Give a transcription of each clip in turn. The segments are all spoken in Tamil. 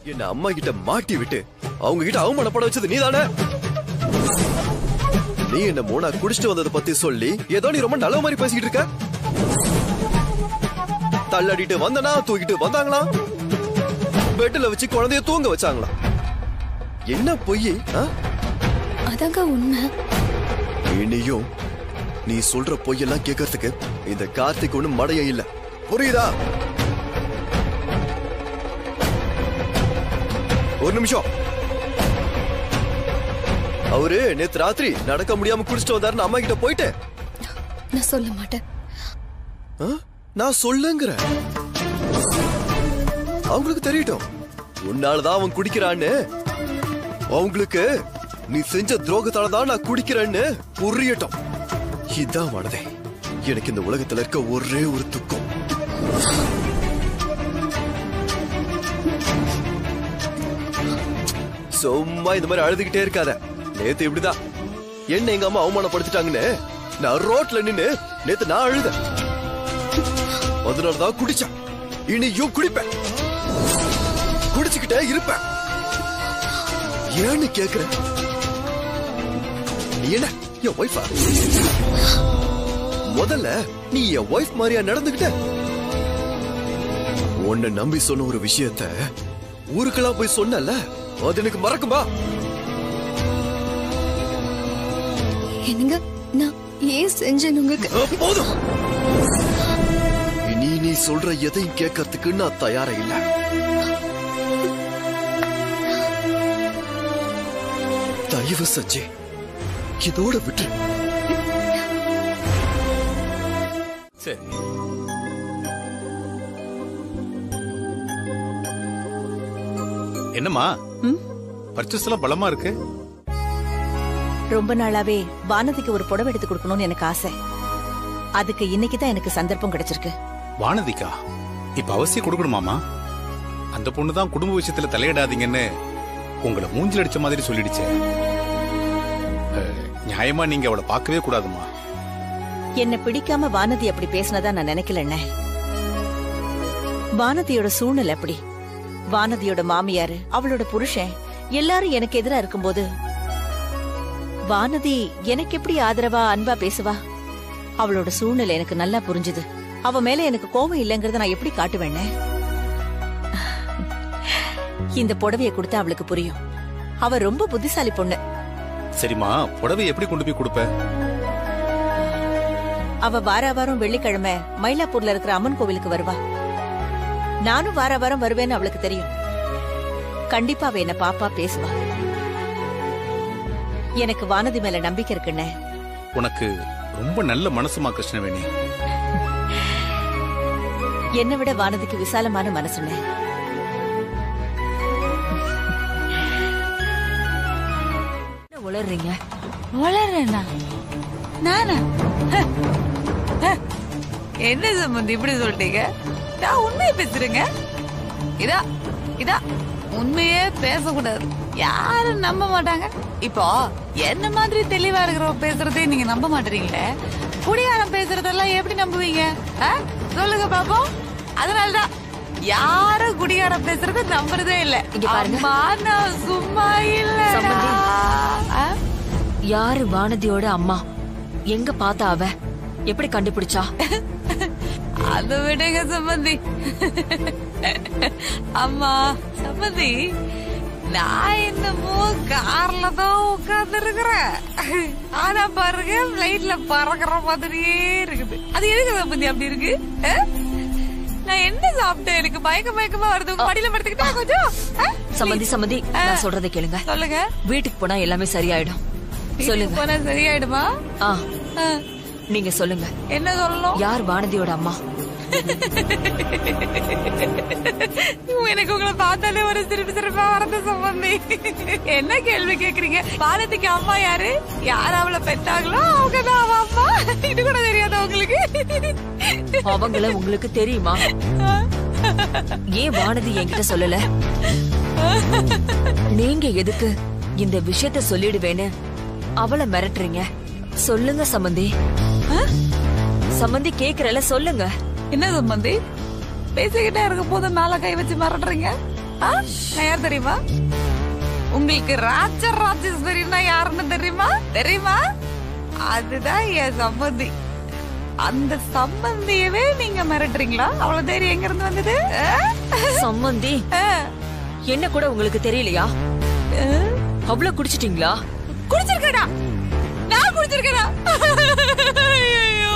என்ன அம்மா கிட்ட மாட்டி விட்டு அவங்க கிட்ட அவமானப்பட வச்சது நீதானே நீ என்ன மோனா குடிச்சிட்டு வந்ததை பத்தி சொல்லி ஏதோ நீ ரொம்ப நல்ல மாதிரி பேசிக்கிட்டு இருக்க தள்ளாடிட்டு வந்தனா தூக்கிட்டு வந்தாங்களா பெட்ல வச்சு குழந்தைய தூங்க வச்சாங்களா என்ன பொய் ஆ? அதாங்க உண்மை இனியும் நீ சொல்ற பொய்யெல்லாம் கேட்கறதுக்கு இந்த கார்த்திக் ஒண்ணும் மடைய இல்ல புரியுதா ஒரு நிமிஷம் அவரு நேத்து ராத்திரி நடக்க முடியாம குடிச்சிட்டு வந்தாருன்னு அம்மா கிட்ட போயிட்டு நான் சொல்ல மாட்டேன் ஆ? நான் சொல்லுங்கிறேன் அவங்களுக்கு தெரியட்டும் உன்னாலதான் அவன் குடிக்கிறான்னு அவங்களுக்கு நீ செஞ்ச துரோகத்தால தான் நான் குடிக்கிறேன்னு புரியட்டும் இதான் மனதே எனக்கு இந்த உலகத்துல இருக்க ஒரே ஒரு துக்கம் சும்மா இந்த மாதிரி அழுதுகிட்டே இருக்காத நேத்து இப்படிதான் என்ன எங்க அம்மா அவமானப்படுத்திட்டாங்கன்னு நான் ரோட்ல நின்னு நேத்து நான் அழுதேன் அதனாலதான் குடிச்சேன் இனியும் குடிப்பேன் குடிச்சுக்கிட்டே இருப்பேன் ஏன்னு கேக்குறேன் நீ என்ன என் ஒய்ஃபா முதல்ல நீ என் ஒய்ஃப் மாதிரியா நடந்துகிட்ட உன்னை நம்பி சொன்ன ஒரு விஷயத்த ஊருக்கெல்லாம் போய் சொன்னல அது எனக்கு மறக்குமா என்னங்க நான் ஏன் செஞ்சேன் உங்களுக்கு அஹ், போதும் இனி நீ சொல்ற எதையும் கேட்கறதுக்கு நான் தயாரா இல்ல தயவு செஞ்சு இதோட விட்டு சரி என்னம்மா பர்ச்சேஸ் எல்லாம் பலமா இருக்கு ரொம்ப நாளாவே வானதிக்கு ஒரு புடவை எடுத்து கொடுக்கணும்னு எனக்கு ஆசை அதுக்கு இன்னைக்கு தான் எனக்கு சந்தர்ப்பம் கிடைச்சிருக்கு வானதிக்கா இப்ப அவசியம் கொடுக்கணுமாமா அந்த பொண்ணு தான் குடும்ப விஷயத்துல தலையிடாதீங்கன்னு உங்களை மூஞ்சில் அடிச்ச மாதிரி சொல்லிடுச்சே அஹ், நியாயமா நீங்க அவளை பார்க்கவே கூடாதுமா என்ன பிடிக்காம வானதி அப்படி பேசினதா நான் நினைக்கல வானதியோட சூழ்நிலை அப்படி வானதியோட மாமியாரு அவளோட புருஷன் எல்லாரும் எனக்கு எதிரா இருக்கும்போது வானதி எனக்கு எப்படி ஆதரவா அன்பா பேசுவா அவளோட சூழ்நிலை எனக்கு நல்லா புரிஞ்சுது அவ மேல எனக்கு கோபம் இல்லைங்கறத நான் எப்படி காட்டுவேன்னு இந்த புடவைய கொடுத்தா அவளுக்கு புரியும் அவ ரொம்ப புத்திசாலி பொண்ணு சரிம்மா புடவை எப்படி கொண்டு போய் கொடுப்ப அவ வார வாரம் வெள்ளிக்கிழமை மயிலாப்பூர்ல இருக்கிற அம்மன் கோவிலுக்கு வருவா நானும் வார வாரம் வருவேன்னு அவளுக்கு தெரியும் கண்டிப்பா அவ என்ன பாப்பா பேசுவா எனக்கு வானதி மேல நம்பிக்கை இருக்குண்ணே உனக்கு ரொம்ப நல்ல மனசுமா கிருஷ்ணவேணி என்னை விட வானதிக்கு விசாலமான மனசுண்ணே என்ன உளறீங்க வளர்றேனா நானா ஹ, ஹ. என்ன சம்பந்தி இப்படி சொல்லிட்டீங்க நான் உண்மையை பேசுறேங்க இதா இதா உண்மையே பேசக்கூடாது யாரும் நம்ப மாட்டாங்க இப்போ என்ன மாதிரி தெளிவா இருக்கிறவங்க பேசுறதே நீங்க நம்ப மாட்டீங்களே குடிகாரம் பேசுறதெல்லாம் எப்படி நம்புவீங்க ஆ? சொல்லுங்க பாப்போம் அதனாலதான் யாரும் குடிகாரம் பேசுறத நம்புறதே இல்ல இங்க பாருங்க. அம்மா, நான் சும்மா இல்ல சம்பந்தி. யாரு வானதியோட அம்மா எங்க பார்த்தா அவ எப்படி கண்டுபிடிச்சா அதை விடுங்க சம்பந்தி அம்மா சம்பந்தி நான் என்னமோ கார்ல தான் உட்கார்ந்து இருக்கிறேன் ஆனா பாருங்க பிளைட்ல பறக்குற மாதிரியே இருக்குது அது எதுக்கு சம்பந்தி அப்படி இருக்கு ஆ? நான் என்ன சாப்பிட்டேன் எனக்கு மயக்க மயக்கமா வருது உங்க மடியில படுத்துக்கிட்டா கொஞ்சம் ஆ? சம்பந்தி சம்பந்தி நான் சொல்றதை கேளுங்க சொல்லுங்க வீட்டுக்கு போனா எல்லாமே சரியாயிடும் வீட்டுக்கு சொல்லுங்க போனா சரியாயிடுமா ஆ ஆ. நீங்க சொல்லுங்க என்ன சொல்லணும் யார் வானதியோட அம்மா எனக்கு உங்களை பார்த்தாலே ஒரு சிரிப்பு சிரிப்பா வரது சம்பந்தி என்ன கேள்வி கேக்குறீங்க பாலத்துக்கு அம்மா யாரு யார் அவளை பெத்தாங்களோ அவங்க தான் அவ அம்மா இது கூட தெரியாதா உங்களுக்கு அவங்கள உங்களுக்கு தெரியுமா ஏன் வானதி என்கிட்ட சொல்லல நீங்க எதுக்கு இந்த விஷயத்த சொல்லிடுவேன்னு அவளை மிரட்டுறீங்க சொல்லுங்க சம்பந்தி சம்பந்தி கேக்குறல சொல்லுங்க என்ன சம்பந்தி பேசிக்கிட்டே இருக்கும் போது மேல கை வச்சு மிரட்டுறீங்க ஆ? நான் யார் தெரியுமா உங்களுக்கு ராஜ ராஜேஸ்வரினா யாருன்னு தெரியுமா தெரியுமா அதுதான் என் சம்மந்தி அந்த சம்பந்தியவே நீங்க மிரட்டுறீங்களா அவ்வளவு தைரியம் எங்க இருந்து வந்தது ஆ? சம்மந்தி ஆ. என்ன கூட உங்களுக்கு தெரியலையா ஆ? அவ்வளவு குடிச்சிட்டீங்களா குடிச்சிருக்கடா நான் குடிச்சிருக்கடா ஐயோ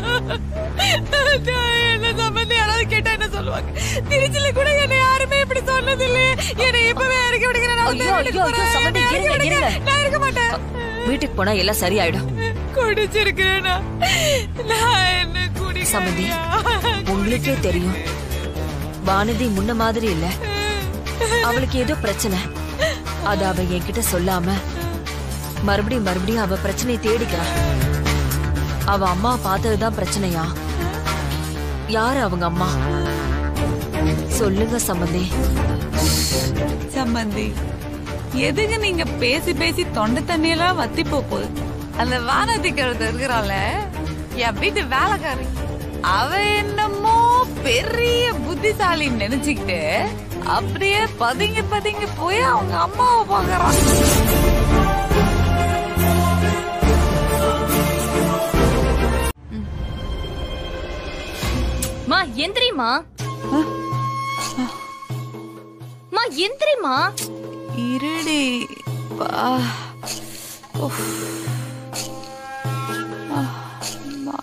என்ன சம்பந்தி யாராவது கேட்டா என்ன சொல்லுவாங்க திருச்சில கூட என்ன யாருமே இப்படி சொன்னது இல்லையே என்னை இப்பவே இறக்கி விடுங்க நான் வந்து ஐயோ, வீட்டுக்கு ஐயோ, ஐயோ, போறேன். சம்மந்தி, என்னை இறக்கி இருங்க, விடுங்க. இருங்க. நான் இருக்க மாட்டேன் வீட்டுக்கு போனா எல்லாம் சரியாயிடும் குடிச்சிருக்கிறேனா நான் என்ன குடி சம்மந்தி உங்களுக்கே தெரியும் வானதி முன்ன மாதிரி இல்ல அவளுக்கு ஏதோ பிரச்சனை அத அவ என்கிட்ட சொல்லாம மறுபடியும் மறுபடியும் அவ பிரச்சனையை தேடிக்கிறா அவ அம்மா பார்த்ததுதான் பிரச்சனையா யாரு அவங்க அம்மா சொல்லுங்க சம்பந்தி சம்மந்தி எதுக்கு நீங்க பேசி பேசி தொண்டை தண்ணியெல்லாம் வத்தி போக போகுது அந்த வானதி கழுத்து இருக்கிறாள் என் வீட்டு வேலைக்காரி அவ என்னமோ பெரிய புத்திசாலின்னு நினைச்சுக்கிட்டு அப்படியே பதுங்கி பதுங்கி போய் அவங்க அம்மாவை பாக்குறான் மா எந்திரிமா மா எந்திரிமா இருடி பா உஃப். ஆ, அம்மா.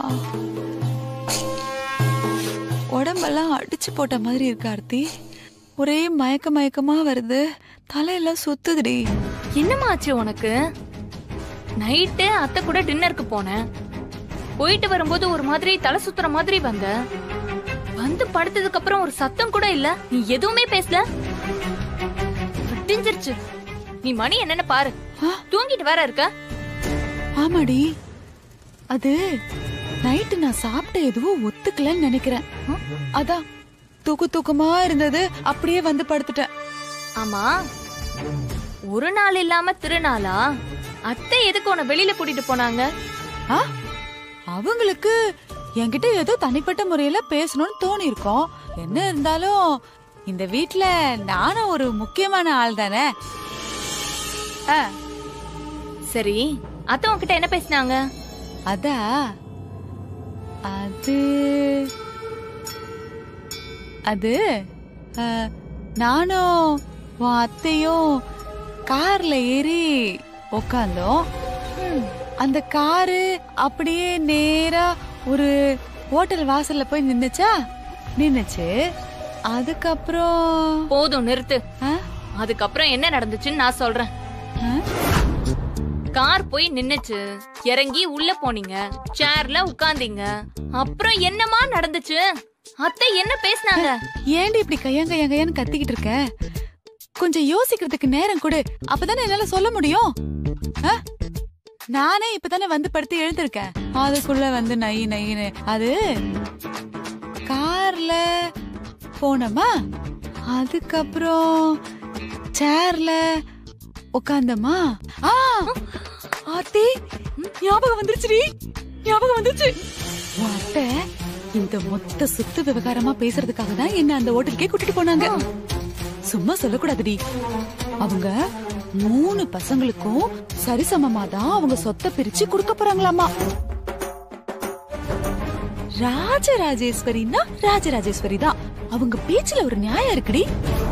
உடம்பெல்லாம் அடிச்சு போட்ட மாதிரி இருக்கு ஆர்த்தி ஒரே மயக்க மயக்கமா வருது தலையெல்லாம் சுத்துதுடி என்னம்மா ஆச்சு உனக்கு நைட்டு அத்தை கூட டின்னருக்கு போனேன் போயிட்டு வரும்போது ஒரு மாதிரி தலை சுத்துற மாதிரி வந்த வந்து படுத்ததுக்கு அப்புறம் ஒரு சத்தம் கூட இல்ல நீ எதுவுமே பேசல விட்டிஞ்சிருச்சு நீ மணி என்னன்னு பாரு ஆ? தூங்கிட்டு வேற இருக்க ஆமாடி அது நைட்டு நான் சாப்பிட்ட எதுவும் ஒத்துக்கலன்னு நினைக்கிறேன் அதான் தூக்கு தூக்கமா இருந்தது அப்படியே வந்து படுத்துட்டேன் ஆமா ஒரு நாள் இல்லாம திருநாளா அத்தை எதுக்கு உன்னை வெளியில கூட்டிட்டு போனாங்க ஆ? அவங்களுக்கு என்கிட்ட ஏதோ தனிப்பட்ட முறையில பேசணும்னு தோணி இருக்கோம் என்ன இருந்தாலும் இந்த வீட்ல நானும் ஒரு முக்கியமான ஆள் தானே ஆ, சரி அத்தை உன்கிட்ட என்ன பேசினாங்க அதா அது அது ஆ, நானும் உன் அத்தையும் கார்ல ஏறி உக்காந்தோம் அந்த காரு அப்படியே நேரா ஒரு ஹோட்டல் வாசல்ல போய் நின்னுச்சா நின்னுச்சு அதுக்கப்புறம் போதும் நிறுத்து ஆ? அதுக்கப்புறம் என்ன நடந்துச்சுன்னு நான் சொல்றேன் ஆ? கார் போய் நின்னுச்சு இறங்கி உள்ள போனீங்க சேர்ல உட்கார்ந்தீங்க அப்புறம் என்னமா நடந்துச்சு அத்தை என்ன பேசினாங்க ஏன்டி இப்படி கையங்க கையன்னு கத்திக்கிட்டு இருக்க கொஞ்சம் யோசிக்கிறதுக்கு நேரம் கொடு அப்பதானே என்னால சொல்ல முடியும் ஆ? நானே இப்பதானே வந்து படுத்து எழுந்திருக்கேன் அதுக்குள்ள வந்து நை நைன்னு அது கார்ல போனோமா அதுக்கப்புறம் சேர்ல உட்காந்தமா ஆ ஆர்த்தி ஞாபகம் வந்துருச்சுடி ஞாபகம் வந்துருச்சு உன் அத்தை இந்த மொத்த சொத்து விவகாரமா பேசுறதுக்காக தான் என்ன அந்த ஹோட்டலுக்கே கூட்டிட்டு போனாங்க சும்மா சொல்லக்கூடாதுடி அவங்க மூணு பசங்களுக்கும் சரிசமமா தான் அவங்க சொத்தை பிரிச்சு கொடுக்க போறாங்களாமா ராஜராஜேஸ்வரின்னா ராஜராஜேஸ்வரி தான் அவங்க பேச்சுல ஒரு நியாயம் இருக்குடி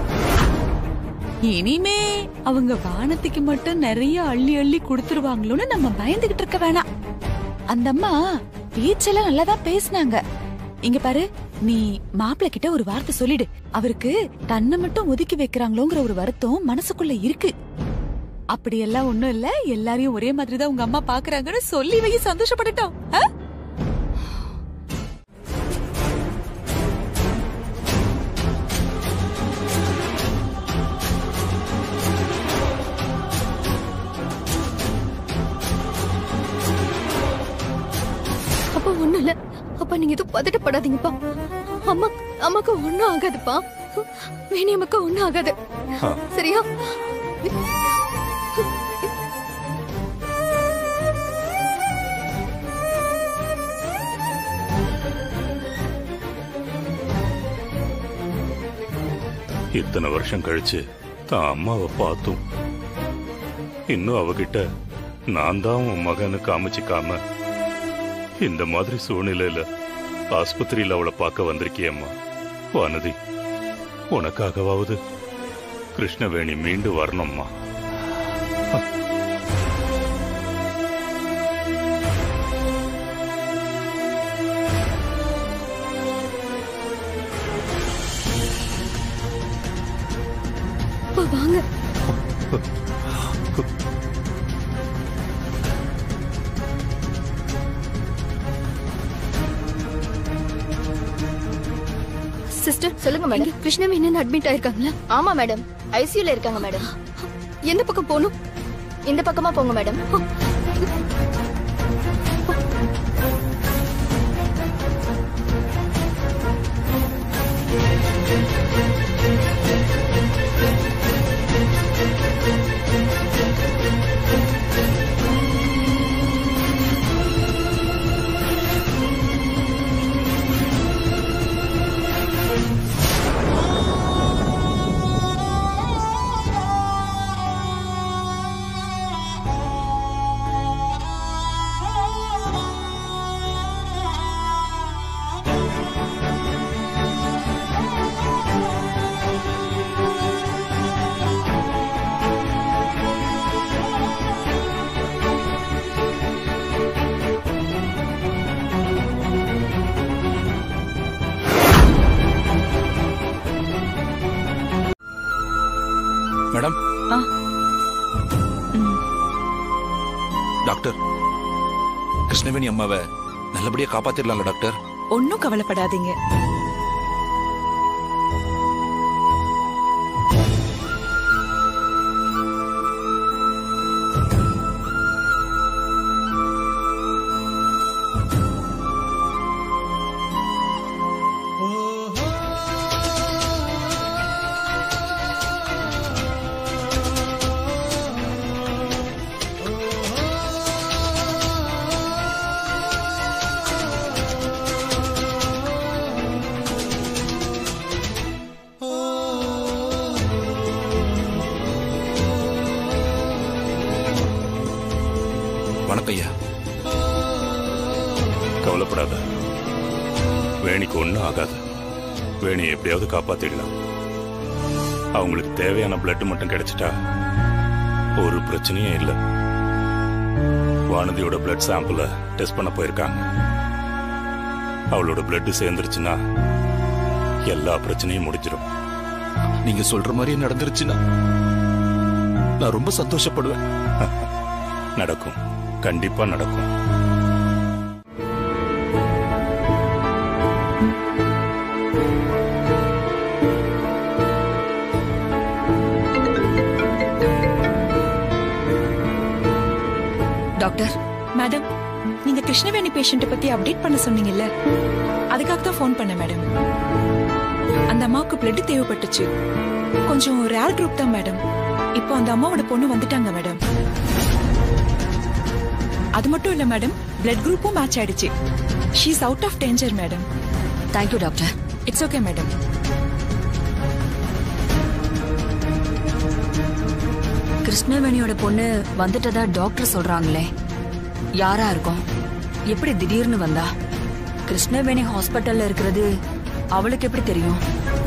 இனிமே அவங்க வானத்துக்கு மட்டும் நிறைய அள்ளி அள்ளி கொடுத்துருவாங்களோன்னு நம்ம பயந்துகிட்டு இருக்க வேணாம் அந்த அம்மா பேச்செல்லாம் நல்லா தான் பேசினாங்க இங்க பாரு நீ மாப்பிள்ள கிட்ட ஒரு வார்த்தை சொல்லிடு அவருக்கு தன்னை மட்டும் ஒதுக்கி வைக்கிறாங்களோங்கிற ஒரு வருத்தம் மனசுக்குள்ள இருக்கு அப்படியெல்லாம் ஒண்ணும் இல்ல எல்லாரையும் ஒரே மாதிரி தான் உங்க அம்மா பாக்குறாங்கன்னு சொல்லி வை சந்தோஷப்படட்டும் ஆ? அப்பா ஒண்ணும் இல்ல அப்பா நீங்க எதுவும் பதட்டப்படாதீங்கப்பா அம்மா அம்மாக்கு ஒண்ணும் ஆகாதுப்பா வேணி அம்மாக்கு ஒண்ணும் ஆகாது சரியா இத்தனை வருஷம் கழிச்சு தான் அம்மாவை பார்த்தும் இன்னும் அவகிட்ட நான் தான் உன் மகனு காமிச்சிக்காம இந்த மாதிரி சூழ்நிலையில ஆஸ்பத்திரியில அவளை பார்க்க வந்திருக்கியம்மா வானதி உனக்காகவாவது கிருஷ்ணவேணி மீண்டு வரணும்மா அப்பா வாங்க சிஸ்டர் சொல்லுங்க மேடம் கிருஷ்ணவேணன் அட்மிட் ஆயிருக்காங்களா ஆமா மேடம் ஐசியூல இருக்காங்க மேடம் எந்த பக்கம் போகணும் இந்த பக்கமா போங்க மேடம் மேடம் ஆ. டாக்டர் கிருஷ்ணவேணி அம்மாவை நல்லபடியா காப்பாத்திடலாம்ல டாக்டர் ஒன்னும் கவலைப்படாதீங்க வணக்கம் ஐயா கவலைப்படாத வேணிக்கு ஒண்ணும் ஆகாது வேணியை எப்படியாவது காப்பாத்திடலாம் அவங்களுக்கு தேவையான பிளட் மட்டும் கிடைச்சிட்டா ஒரு பிரச்சனையும் இல்லை வானதியோட பிளட் சாம்பிள டெஸ்ட் பண்ண போயிருக்காங்க அவளோட பிளட் சேர்ந்துருச்சுன்னா எல்லா பிரச்சனையும் முடிஞ்சிடும் நீங்க சொல்ற மாதிரி நடந்துருச்சுன்னா நான் ரொம்ப சந்தோஷப்படுவேன் நடக்கும் கண்டிப்பா நடக்கும் டாக்டர் மேடம் நீங்க கிருஷ்ணவேணி பேஷண்ட பத்தி அப்டேட் பண்ண சொன்னீங்கல்ல அதுக்காக தான் ஃபோன் பண்ணேன் மேடம் அந்த அம்மாவுக்கு பிளட் தேவைப்பட்டுச்சு கொஞ்சம் ரேர் குரூப் தான் மேடம் இப்போ அந்த அம்மாவோட பொண்ணு வந்துட்டாங்க மேடம் அது மட்டும் இல்ல மேடம் பிளட் குரூப்பும் மேட்ச் ஆயிடுச்சு she's out of danger madam thank you doctor it's okay madam கிருஷ்ணவேணியோட பொண்ணு வந்துட்டதா டாக்டர் சொல்றாங்களே யாரா இருக்கும் எப்படி திடீர்னு வந்தா கிருஷ்ணவேணி ஹாஸ்பிட்டல்ல இருக்கிறது அவளுக்கு எப்படி தெரியும்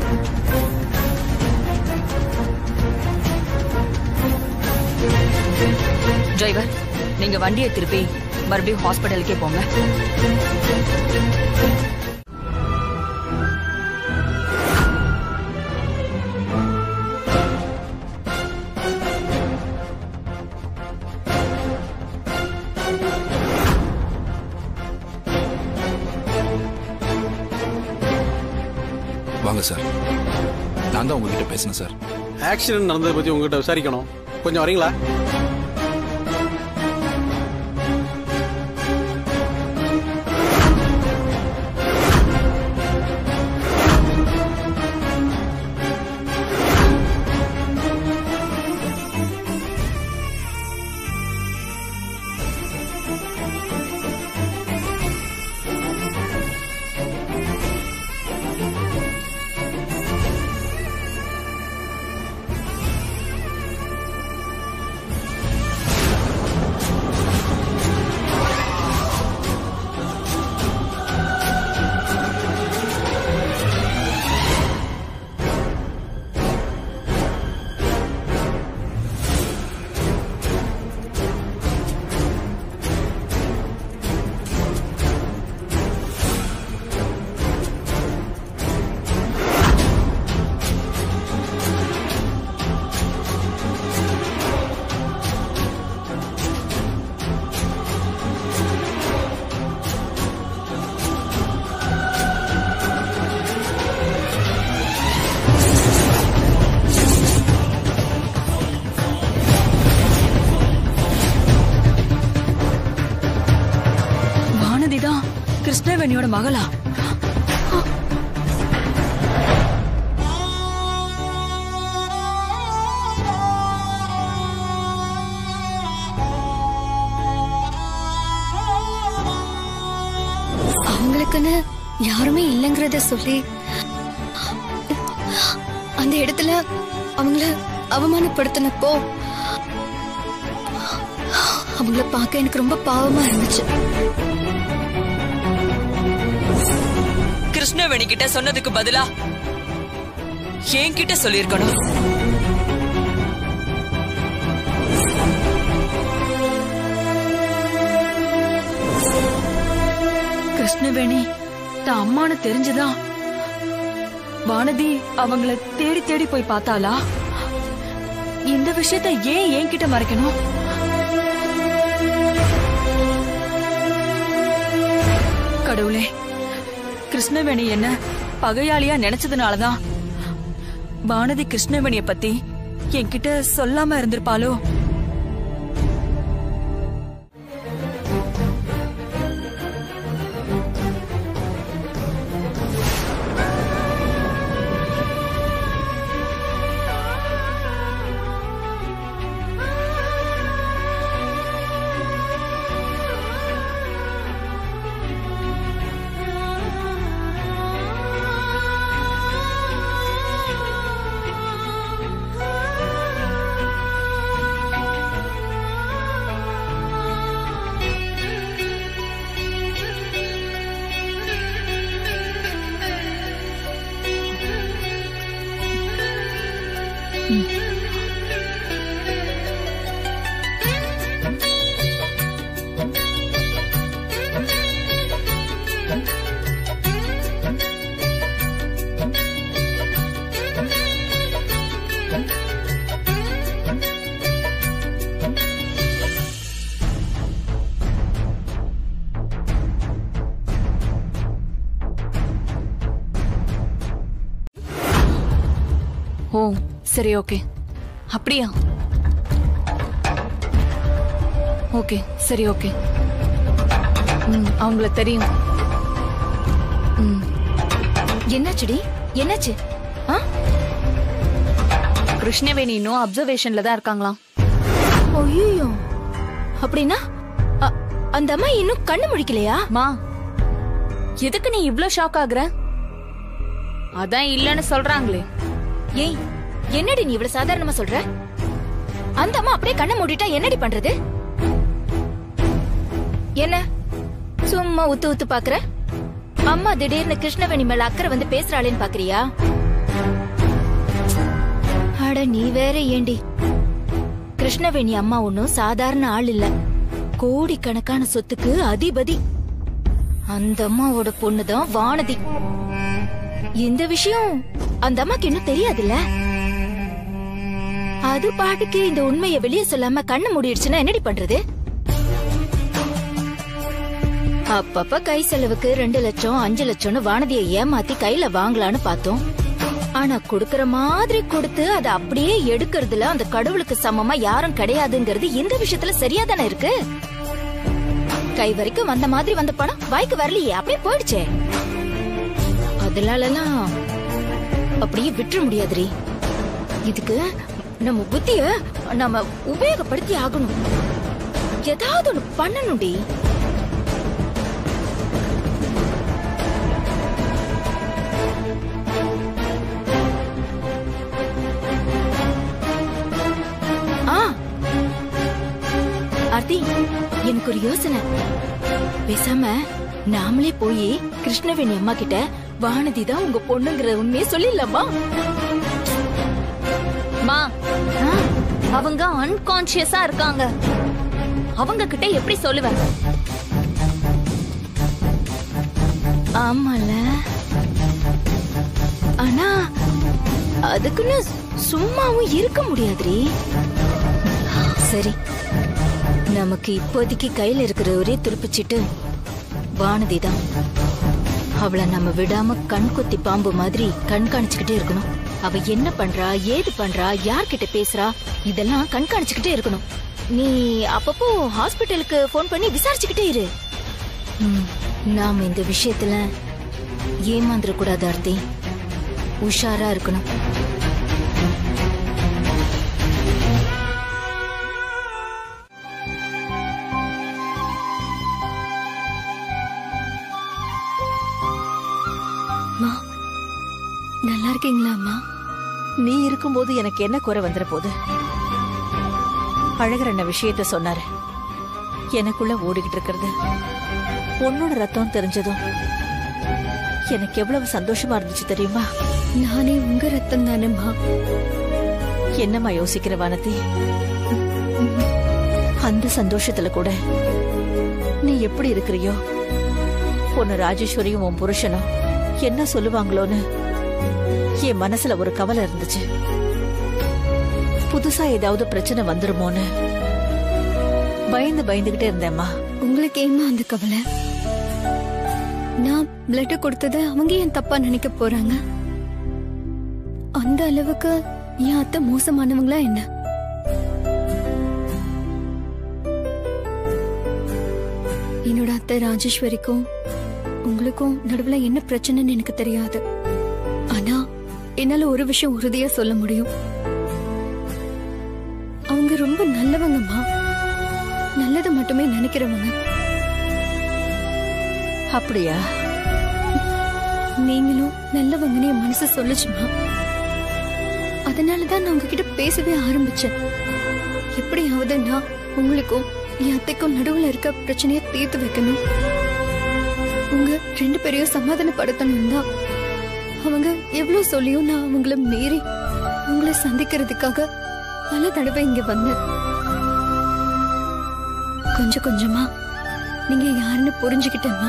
டிரைவர் நீங்க வண்டியை திருப்பி மறுபடியும் ஹாஸ்பிட்டலுக்கே போங்க வாங்க சார் நான் தான் உங்ககிட்ட பேசினேன் சார் ஆக்சிடென்ட் நடந்ததை பத்தி உங்ககிட்ட விசாரிக்கணும் கொஞ்சம் வரீங்களா கிருஷ்ணவேணியோட மகளா அவங்களுக்குன்னு யாருமே இல்லைங்கிறத சொல்லி அந்த இடத்துல அவங்கள அவமானப்படுத்தினப்போ அவங்கள பார்க்க எனக்கு ரொம்ப பாவமா இருந்துச்சு கிருஷ்ணவேணி கிட்ட சொன்னதுக்கு பதிலா என்கிட்ட சொல்லியிருக்கணும் கிருஷ்ணவேணி தான் அம்மானு தெரிஞ்சுதான் வானதி அவங்கள தேடி தேடி போய் பார்த்தாளா இந்த விஷயத்த ஏன் என்கிட்ட மறைக்கணும் கடவுளே கிருஷ்ணவேணி என்ன பகையாளியா நினைச்சதுனாலதான் வானதி கிருஷ்ணவேணிய பத்தி என்கிட்ட சொல்லாம இருந்திருப்பாளோ ஓ சரி ஓகே அப்படியா ஓகே சரி ஓகே ம் அவங்கள தெரியும் ம் என்னாச்சுடி என்னாச்சு ஆ கிருஷ்ணவேணி இன்னும் அப்சர்வேஷன்ல தான் இருக்காங்களாம் ஐயோ அப்படின்னா அ- அந்த அம்மா இன்னும் கண்ணு முழிக்கலையா மா எதுக்கு நீ இவ்ளோ ஷாக் ஆகுற அதான் இல்லன்னு சொல்றாங்களே ஏய் என்னடி நீ இவ்வளவு சாதாரணமா சொல்ற அந்த அம்மா அப்படியே கண்ணை மூடிட்டா என்னடி பண்றது என்ன சும்மா உத்து உத்து பாக்குற அம்மா திடீர்னு கிருஷ்ணவேணி மேல அக்கறை வந்து பேசுறாளேன்னு பாக்குறியா அட நீ வேற ஏண்டி கிருஷ்ணவேணி அம்மா ஒன்னும் சாதாரண ஆள் இல்ல கோடிக்கணக்கான சொத்துக்கு அதிபதி அந்த அம்மாவோட பொண்ணுதான் வானதி இந்த விஷயம் அந்த அம்மாக்கு இன்னும் தெரியாதுல்ல அது பாட்டுக்கு இந்த உண்மையை வெளியே சொல்லாம கண்ணு மூடிடுச்சுன்னா என்னடி பண்றது அப்பப்ப கை செலவுக்கு ரெண்டு லட்சம் அஞ்சு லட்சம்னு வானதியை ஏமாத்தி கையில வாங்கலான்னு பார்த்தோம் ஆனா குடுக்கற மாதிரி கொடுத்து அதை அப்படியே எடுக்கிறதுல அந்த கடவுளுக்கு சமமா யாரும் கிடையாதுங்கிறது இந்த விஷயத்துல சரியா தானே இருக்கு கை வரைக்கும் வந்த மாதிரி வந்த பணம் வாய்க்கு வரலையே அப்படியே போயிடுச்சே அதனாலலாம் அப்படியே விட்டுற முடியாதுரி இதுக்கு நம்ம புத்திய நம்ம உபயோகப்படுத்தி ஆகணும் ஏதாவது ஒண்ணு பண்ணணும்டி ஆ ஆர்த்தி எனக்கு ஒரு யோசனை பேசாம நாமளே போய் கிருஷ்ணவேணி அம்மா கிட்ட வானதி தான் உங்க பொண்ணுங்கிற உண்மையை சொல்லிடலாமா மா அவங்க அன்கான்சியஸா இருக்காங்க அவங்க கிட்ட எப்படி சொல்லுவேன் ஆமால ஆனா அதுக்குன்னு சும்மாவும் இருக்க முடியாதுரி சரி நமக்கு இப்போதைக்கு கையில இருக்கிற ஒரே துருப்பிச்சிட்டு வானதி தான் அவளை நம்ம விடாம கண் கொத்தி பாம்பு மாதிரி கண்காணிச்சுக்கிட்டே இருக்கணும் அவ என்ன பண்றா ஏது பண்றா யார்கிட்ட பேசுறா இதெல்லாம் கண்காணிச்சுக்கிட்டே இருக்கணும் நீ அப்பப்போ ஹாஸ்பிட்டலுக்கு ஃபோன் பண்ணி விசாரிச்சுக்கிட்டே இரு ம் நாம இந்த விஷயத்துல ஏமாந்துடக்கூடாது ஆர்த்தி உஷாரா இருக்கணும் அம்மா நல்லா இருக்கீங்களா அம்மா நீ இருக்கும்போது எனக்கு என்ன குறை வந்துற போது அழகர் என்ன விஷயத்த சொன்னாரு எனக்குள்ள ஓடிக்கிட்டு இருக்கிறது உன்னோட ரத்தம் தெரிஞ்சதும் எனக்கு எவ்வளவு சந்தோஷமா இருந்துச்சு தெரியுமா நானே உங்க ரத்தம் தானேம்மா என்னம்மா யோசிக்கிற வானதி அந்த சந்தோஷத்துல கூட நீ எப்படி இருக்கிறியோ உன்னை ராஜேஸ்வரியும் உன் புருஷனும் என்ன சொல்லுவாங்களோன்னு என் மனசுல ஒரு கவலை இருந்துச்சு புதுசா ஏதாவது பிரச்சனை வந்துருமோன்னு பயந்து பயந்துகிட்டே இருந்தேம்மா உங்களுக்கு ஏமா அந்த கவலை நான் பிளட் கொடுத்தத அவங்க ஏன் தப்பா நினைக்க போறாங்க அந்த அளவுக்கு என் அத்தை மோசமானவங்களா என்ன என்னோட அத்தை ராஜேஸ்வரிக்கும் உங்களுக்கும் நடுவுல என்ன பிரச்சனைன்னு எனக்கு தெரியாது ஆனா என்னால ஒரு விஷயம் உறுதியா சொல்ல முடியும் அவங்க ரொம்ப நல்லவங்கம்மா நல்லதை மட்டுமே நினைக்கிறவங்க அப்படியா நீங்களும் நல்லவங்கன்னு என் மனசு சொல்லுச்சுமா அதனாலதான் நான் உங்ககிட்ட பேசவே ஆரம்பிச்சேன் எப்படியாவது நான் உங்களுக்கும் என் அத்தைக்கும் நடுவுல இருக்க பிரச்சனைய தீர்த்து வைக்கணும் உங்க ரெண்டு பேரையும் சமாதானப்படுத்தணும் தான் அவங்க எவ்வளவு சொல்லியும் நான் அவங்கள மீறி உங்களை சந்திக்கிறதுக்காக பல தடவை இங்க வந்தேன் கொஞ்சம் கொஞ்சமா நீங்க யாருன்னு புரிஞ்சுக்கிட்டேன்னா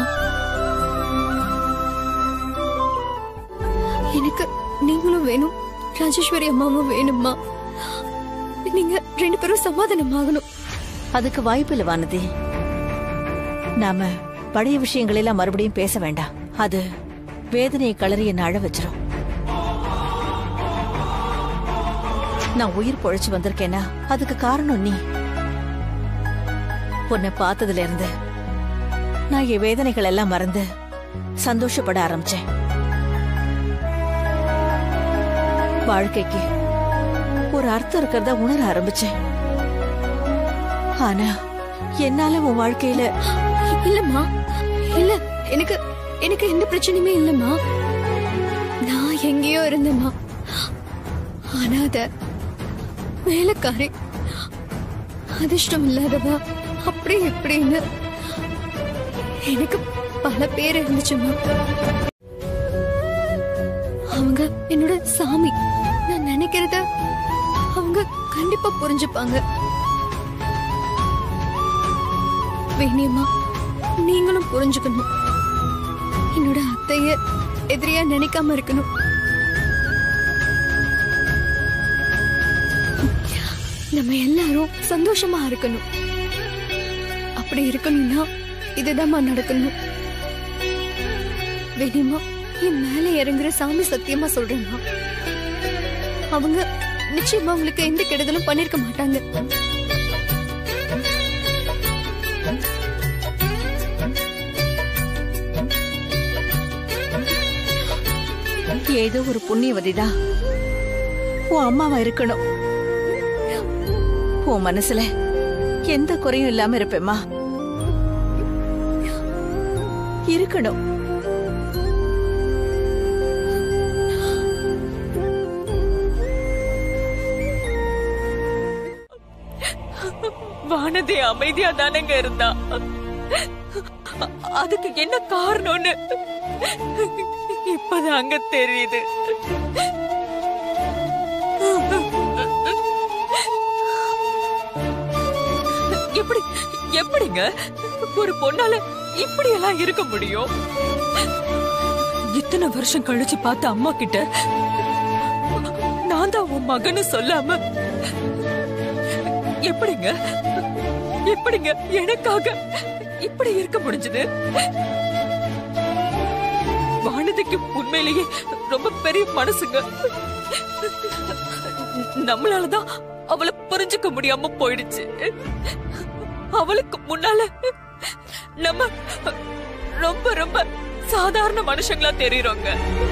எனக்கு நீங்களும் வேணும் ராஜேஸ்வரி அம்மாவும் வேணும்மா நீங்க ரெண்டு பேரும் சமாதானமாகணும் அதுக்கு வாய்ப்பு இல்ல வானதி நாம பழைய விஷயங்கள் எல்லாம் மறுபடியும் பேச வேண்டாம் அது வேதனையை கலறி என்ன அழ வச்சிரும் நான் உயிர் பொழைச்சு வந்திருக்கேனா அதுக்கு காரணம் நீ உன்னை பார்த்ததுல இருந்து நான் என் வேதனைகள் எல்லாம் மறந்து சந்தோஷப்பட ஆரம்பிச்சேன் வாழ்க்கைக்கு ஒரு அர்த்தம் இருக்கிறதா உணர ஆரம்பிச்சேன் ஆனா என்னால உன் வாழ்க்கையில இல்லம்மா இல்ல எனக்கு எனக்கு எந்த பிரச்சனையுமே இல்லம்மா நான் எங்கேயோ இருந்தேம்மா அனாத வேலைக்காரி அதிர்ஷ்டம் இல்லாதவா அப்படி இப்படின்னு எனக்கு பல பேர் இருந்துச்சுமா அவங்க என்னோட சாமி நான் நினைக்கிறத அவங்க கண்டிப்பா புரிஞ்சுப்பாங்க வேணியம்மா நீங்களும் புரிஞ்சுக்கணும் என்னோட அத்தைய எதிரியா நினைக்காம இருக்கணும் நம்ம எல்லாரும் சந்தோஷமா இருக்கணும் அப்படி இருக்கணும்னா இதுதாம்மா நடக்கணும் வேணியம்மா என் மேல இறங்குற சாமி சத்தியமா சொல்றேம்மா அவங்க நிச்சயமா உங்களுக்கு எந்த கெடுதலும் பண்ணிருக்க மாட்டாங்க ஏதோ ஒரு புண்ணியவதிதான் உன் அம்மாவா இருக்கணும் உன் மனசுல எந்த குறையும் இல்லாம இருப்பேம்மா இருக்கணும் வானதி அமைதியா தானங்க இருந்தா அதுக்கு என்ன காரணம்னு இப்பதாங்க தெரியுது எப்படி எப்படிங்க ஒரு பொண்ணால இப்படி எல்லாம் இருக்க முடியும் இத்தனை வருஷம் கழிச்சு பார்த்த அம்மா கிட்ட நான் தான் உன் மகன்னு சொல்லாம எப்படிங்க எப்படிங்க எனக்காக இப்படி இருக்க முடிஞ்சது வானதிக்கு உண்மையிலேயே ரொம்ப பெரிய மனசுங்க நம்மளாலதான் அவளை புரிஞ்சுக்க முடியாம போயிடுச்சு அவளுக்கு முன்னால நம்ம ரொம்ப ரொம்ப சாதாரண மனுஷங்களா தெரியுறோங்க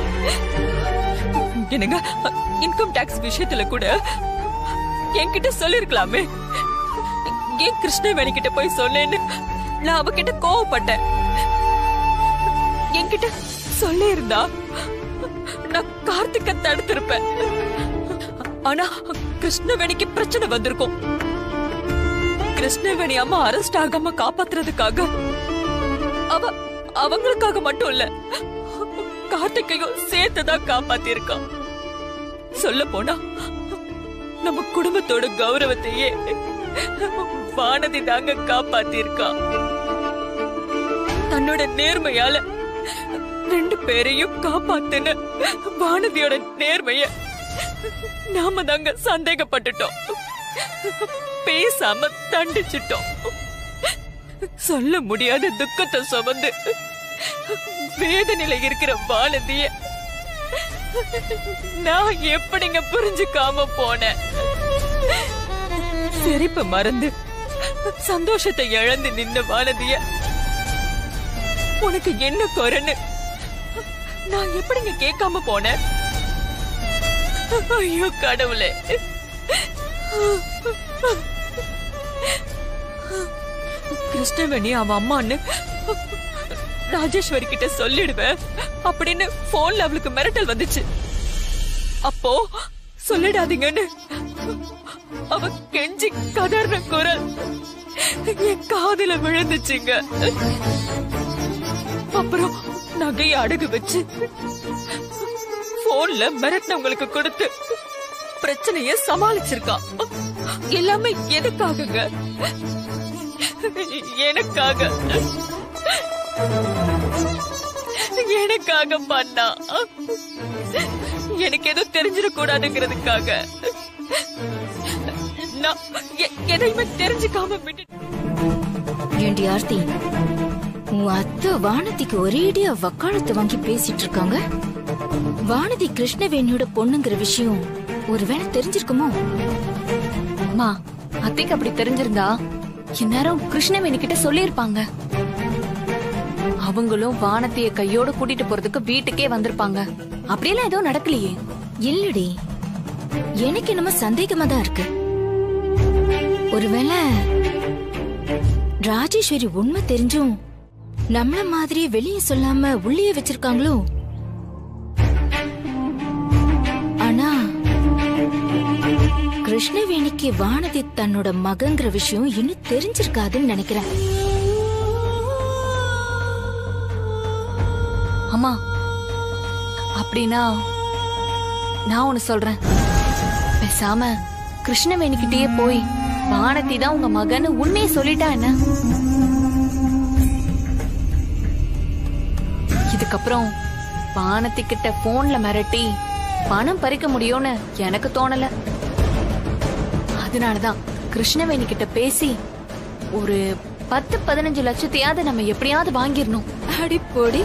என்னங்க இன்கம் டாக்ஸ் விஷயத்துல கூட என்கிட்ட சொல்லிருக்கலாமே ஏன் கிருஷ்ணவேணி கிட்ட போய் சொன்னேன்னு நான் அவகிட்ட கோவப்பட்டேன் என்கிட்ட சொல்லி இருந்தா நான் கார்த்திக்க தடுத்திருப்பேன் ஆனா கிருஷ்ணவேணிக்கு பிரச்சனை வந்திருக்கும் கிருஷ்ணவேணி அம்மா அரெஸ்ட் ஆகாம காப்பாத்துறதுக்காக அவ அவங்களுக்காக மட்டும் இல்ல கார்த்திகையும் சேர்த்துதான் காப்பாத்திருக்கான் சொல்ல போனா நம்ம குடும்பத்தோட கௌரவத்தையே வானதி தாங்க காப்பாத்திருக்கா தன்னோட நேர்மையால ரெண்டு பேரையும் காப்பாத்துன வானதியோட நேர்மைய நாம தாங்க சந்தேகப்பட்டுட்டோம் பேசாம தண்டிச்சிட்டோம் சொல்ல முடியாத துக்கத்தை சுமந்து வேதனையில இருக்கிற வானதிய நான் எப்படிங்க புரிஞ்சுக்காம போனேன் சிரிப்ப மறந்து சந்தோஷத்தை இழந்து நின்ன வானதிய உனக்கு என்ன குறைன்னு நான் எப்படிங்க கேட்காம போனேன் ஐயோ கடவுளே கிருஷ்ணவேணி அவ அம்மான்னு ராஜேஸ்வரி கிட்ட சொல்லிடுவேன் அப்படின்னு போன்ல அவளுக்கு மிரட்டல் வந்துச்சு அப்போ சொல்லிடாதீங்கன்னு அவ கெஞ்சி கதர்ன குரல் என் காதுல விழுந்துச்சுங்க அப்புறம் நகையை அடகு வச்சு போன்ல மிரட்டினவங்களுக்கு கொடுத்து பிரச்சனைய சமாளிச்சிருக்கான் எல்லாமே எதுக்காகங்க எனக்காக எனக்காக பண்ணா எனக்கு எதுவும் தெரிஞ்சிடக்கூடாதுங்கிறதுக்காக நான் எ- எதையுமே தெரிஞ்சுக்காம விட்டு ஏண்டி ஆர்த்தி உன் அத்தை வானதிக்கு ஒரேடியா வக்காலத்து வாங்கி பேசிட்டு இருக்காங்க வானதி கிருஷ்ணவேணியோட பொண்ணுங்கிற விஷயம் ஒருவேளை தெரிஞ்சிருக்குமோ அம்மா அத்தைக்கு அப்படி தெரிஞ்சிருந்தா இந்நேரம் கிருஷ்ணவேணி கிட்ட சொல்லியிருப்பாங்க அவங்களும் வானத்தைய கையோட கூட்டிட்டு போறதுக்கு வீட்டுக்கே வந்திருப்பாங்க அப்படியெல்லாம் எதுவும் நடக்கலையே இல்லடி எனக்கு என்னமோ சந்தேகமா தான் இருக்கு ஒருவேளை ராஜேஸ்வரி உண்மை தெரிஞ்சும் நம்மள மாதிரியே வெளியே சொல்லாம உள்ளே வச்சிருக்காங்களோ ஆனா கிருஷ்ணவேணிக்கு வானதி தன்னோட மகங்கிற விஷயம் இன்னும் தெரிஞ்சிருக்காதுன்னு நினைக்கிறேன் அம்மா அப்படின்னா நான் ஒண்ணு சொல்றேன் பேசாம கிருஷ்ணவேணி கிட்டயே போய் வானதி தான் உங்க மகன்னு உண்மையை சொல்லிட்டா என்ன இதுக்கப்புறம் வானதி கிட்ட போன்ல மிரட்டி பணம் பறிக்க முடியும்னு எனக்கு தோணல அதனாலதான் கிருஷ்ணவேணி கிட்ட பேசி ஒரு பத்து பதினஞ்சு லட்சத்தையாவது நம்ம எப்படியாவது வாங்கிடணும் அடி போடி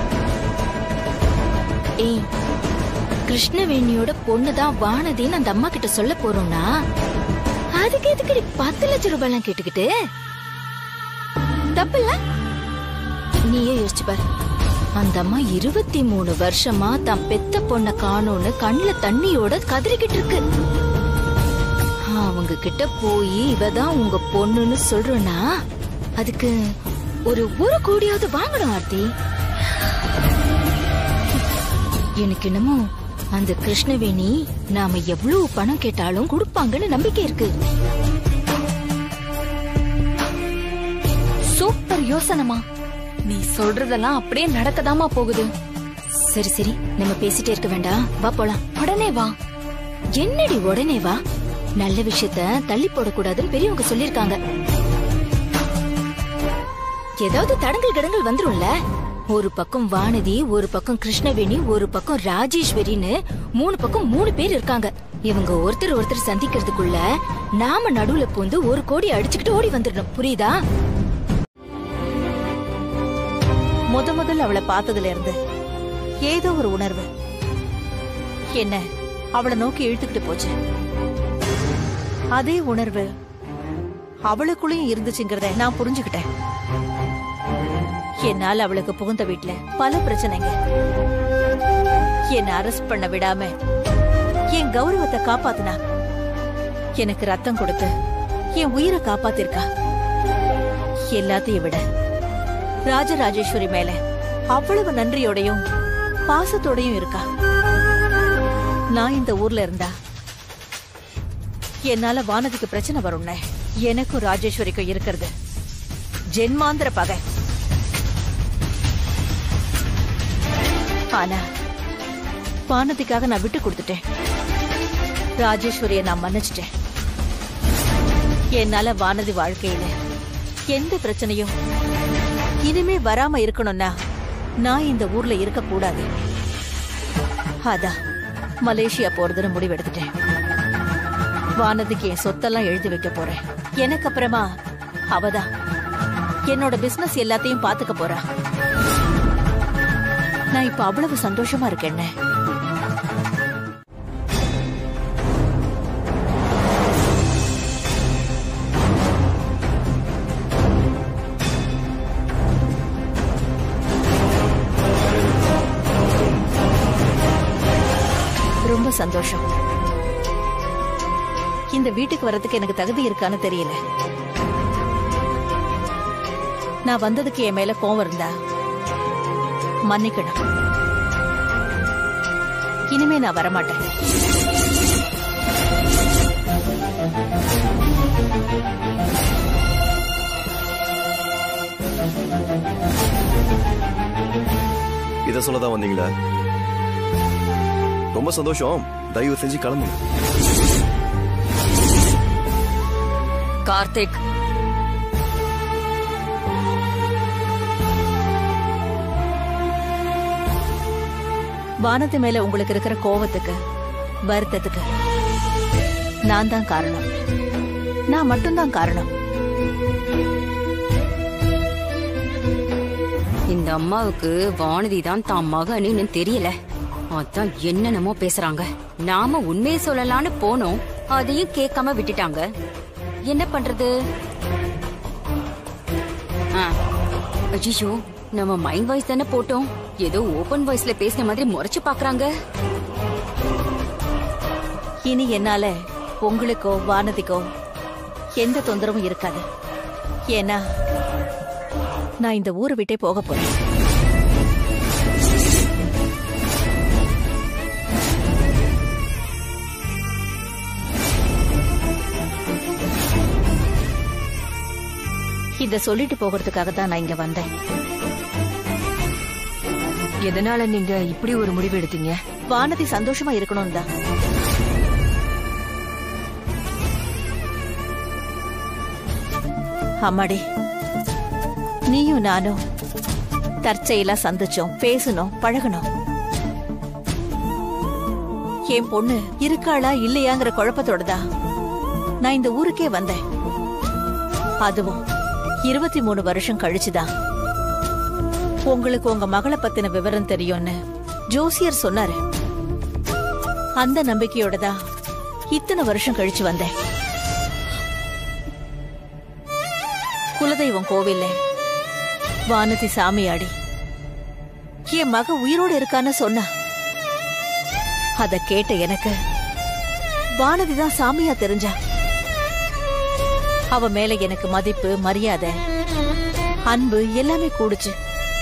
ஏய் கிருஷ்ணவேணியோட பொண்ணுதான் வானதின்னு அந்த அம்மா கிட்ட சொல்ல போறோம்னா அதுக்கு எதுக்கு பத்து லட்சம் ரூபாய் எல்லாம் கேட்டுக்கிட்டு தப்பில்ல நீயே யோசிச்சு பாரு அந்த அம்மா இருபத்தி மூணு வருஷமா தான் பெத்த பொண்ண காணோன்னு கண்ணுல தண்ணியோட கதறிக்கிட்டு இருக்கு அவங்க கிட்ட போய் இவதான் உங்க பொண்ணுன்னு சொல்றேன்னா அதுக்கு ஒரு ஒரு கோடியாவது வாங்கணும் ஆர்த்தி எனக்கு என்னமோ அந்த கிருஷ்ணவேணி நாம எவ்வளவு பணம் கேட்டாலும் கொடுப்பாங்கன்னு நம்பிக்கை இருக்கு சூப்பர் யோசனைமா நீ சொல்றதெல்லாம் அப்படியே நடக்கதாமா போகுது சரி சரி நம்ம பேசிட்டே இருக்க வேண்டாம் வா போலாம் உடனே வா என்னடி உடனே வா நல்ல விஷயத்த தள்ளி போடக்கூடாதுன்னு பெரியவங்க சொல்லிருக்காங்க ஏதாவது தடங்கல் கடங்கல் வந்துரும்ல ஒரு பக்கம் வானதி ஒரு பக்கம் கிருஷ்ணவேணி ஒரு பக்கம் ராஜேஸ்வரின்னு மூணு பக்கம் மூணு பேர் இருக்காங்க இவங்க ஒருத்தர் ஒருத்தர் சந்திக்கிறதுக்குள்ள நாம நடுவுல பூந்து ஒரு கோடி அடிச்சுக்கிட்டு ஓடி வந்துடணும் புரியுதா முத முதல்ல அவளை பார்த்ததுல இருந்து ஏதோ ஒரு உணர்வு என்ன அவளை நோக்கி இழுத்துக்கிட்டு போச்சு அதே உணர்வு அவளுக்குள்ளயும் இருந்துச்சுங்கிறத நான் புரிஞ்சுக்கிட்டேன் என்னால அவளுக்கு புகுந்த வீட்ல பல பிரச்சனைங்க என்ன அரெஸ்ட் பண்ண விடாம என் கௌரவத்தை காப்பாத்துனா எனக்கு ரத்தம் கொடுத்து என் உயிரை காப்பாத்திருக்கா எல்லாத்தையும் விட ராஜராஜேஸ்வரி மேல அவ்வளவு நன்றியோடையும் பாசத்தோடையும் இருக்கா நான் இந்த ஊர்ல இருந்தா என்னால வானதிக்கு பிரச்சனை வரும்னே எனக்கும் ராஜேஸ்வரிக்கும் இருக்கிறது ஜென்மாந்திர பகை ஆனா வானதிக்காக நான் விட்டு கொடுத்துட்டேன் ராஜேஸ்வரியை நான் மன்னிச்சிட்டேன் என்னால வானதி வாழ்க்கையில எந்த பிரச்சனையும் இனிமே வராம இருக்கணும்னா நான் இந்த ஊர்ல இருக்க கூடாது அதான் மலேசியா போறதுன்னு முடிவெடுத்துட்டேன் வானதிக்கு என் சொத்தெல்லாம் எழுதி வைக்க போறேன் எனக்கு அப்புறமா அவதான் என்னோட பிசினஸ் எல்லாத்தையும் பாத்துக்க போறா நான் இப்ப அவ்வளவு சந்தோஷமா இருக்கேன்னு ரொம்ப சந்தோஷம் இந்த வீட்டுக்கு வர்றதுக்கு எனக்கு தகுதி இருக்கான்னு தெரியல நான் வந்ததுக்கு என் மேல கோவம் இருந்தா மன்னிக்கணும் இனிமே நான் வரமாட்டேன் இத சொல்லதான் வந்தீங்களா ரொம்ப சந்தோஷம் தயவு செஞ்சு கிளம்புங்க கார்த்திக் வானத்து மேல உங்களுக்கு இருக்கிற கோவத்துக்கு வருத்தத்துக்கு நான் தான் காரணம் நான் மட்டும்தான் காரணம் இந்த அம்மாவுக்கு வானதி தான் தான் மகன்னு தெரியல அதான் என்னென்னமோ பேசுறாங்க நாம உண்மையை சொல்லலாம்னு போனோம் அதையும் கேட்காம விட்டுட்டாங்க என்ன பண்றது அஜிஷோ நம்ம மைண்ட் வாய்ஸ் தானே போட்டோம் ஏதோ ஓபன் வாய்ஸ்ல பேசின மாதிரி முறைச்சு பாக்குறாங்க இனி என்னால உங்களுக்கோ வானதிக்கோ எந்த தொந்தரவும் இருக்காது ஏன்னா நான் இந்த ஊரை விட்டே போக போறேன் இத சொல்லிட்டு போகிறதுக்காக தான் நான் இங்க வந்தேன் எதனால நீங்க இப்படி ஒரு முடிவு எடுத்தீங்க வானதி சந்தோஷமா இருக்கணும் தான் அம்மாடி நீயும் நானும் தற்செயலா சந்திச்சோம் பேசணும் பழகணும் என் பொண்ணு இருக்காளா இல்லையாங்கிற குழப்பத்தோட தான் நான் இந்த ஊருக்கே வந்தேன் அதுவும் இருபத்தி மூணு வருஷம் கழிச்சுதான் உங்களுக்கு உங்க மகளை பத்தின விவரம் தெரியும்னு ஜோசியர் சொன்னாரு அந்த நம்பிக்கையோட தான் இத்தனை வருஷம் கழிச்சு வந்தேன் குலதெய்வம் கோவில்ல வானதி சாமியாடி என் மக உயிரோடு இருக்கான்னு சொன்னா அத கேட்ட எனக்கு வானதி தான் சாமியா தெரிஞ்சா அவ மேல எனக்கு மதிப்பு மரியாதை அன்பு எல்லாமே கூடுச்சு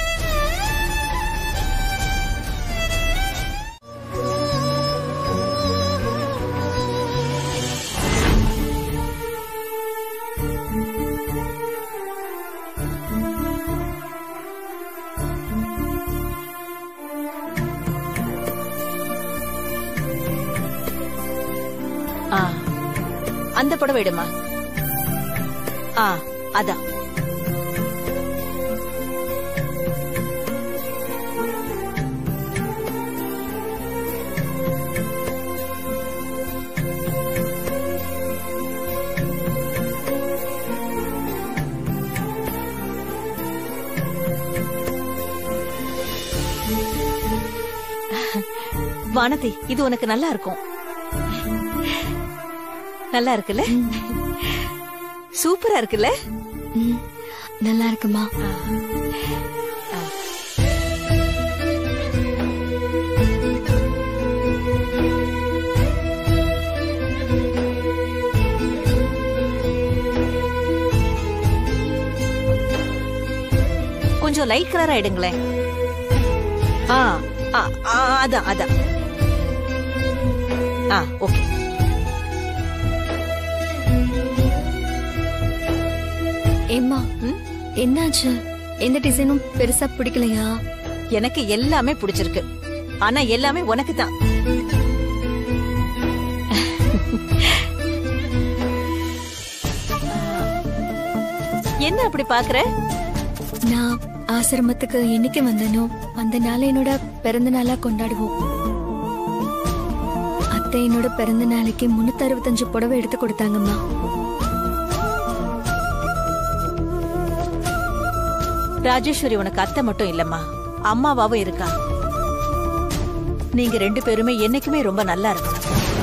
ஆ அந்த படம் எடுமா ஆ அதான் வானதி இது உனக்கு நல்லா இருக்கும் நல்லா இருக்குல்ல சூப்பரா இருக்குல்ல நல்லா இருக்குமா கொஞ்சம் லைட் கலரா எடுங்களேன் ஆ ஆ, ஆ, அதான் அதான் ஆ ஓகே ஏம்மா என்னாச்சு எந்த டிசைனும் பெருசா பிடிக்கலையா எனக்கு எல்லாமே பிடிச்சிருக்கு ஆனா எல்லாமே உனக்கு தான் என்ன அப்படி பாக்குற நான் ஆசிரமத்துக்கு என்னைக்கு வந்தனோ அந்த நாளை என்னோட பிறந்த நாளா கொண்டாடுவோம் அத்தை என்னோட பிறந்த நாளைக்கு முன்னூத்தி அறுபத்தஞ்சு புடவை எடுத்து கொடுத்தாங்கம்மா ராஜேஸ்வரி உனக்கு அத்தை மட்டும் இல்லம்மா அம்மாவாவும் இருக்கா நீங்க ரெண்டு பேருமே என்னைக்குமே ரொம்ப நல்லா இருக்கணும்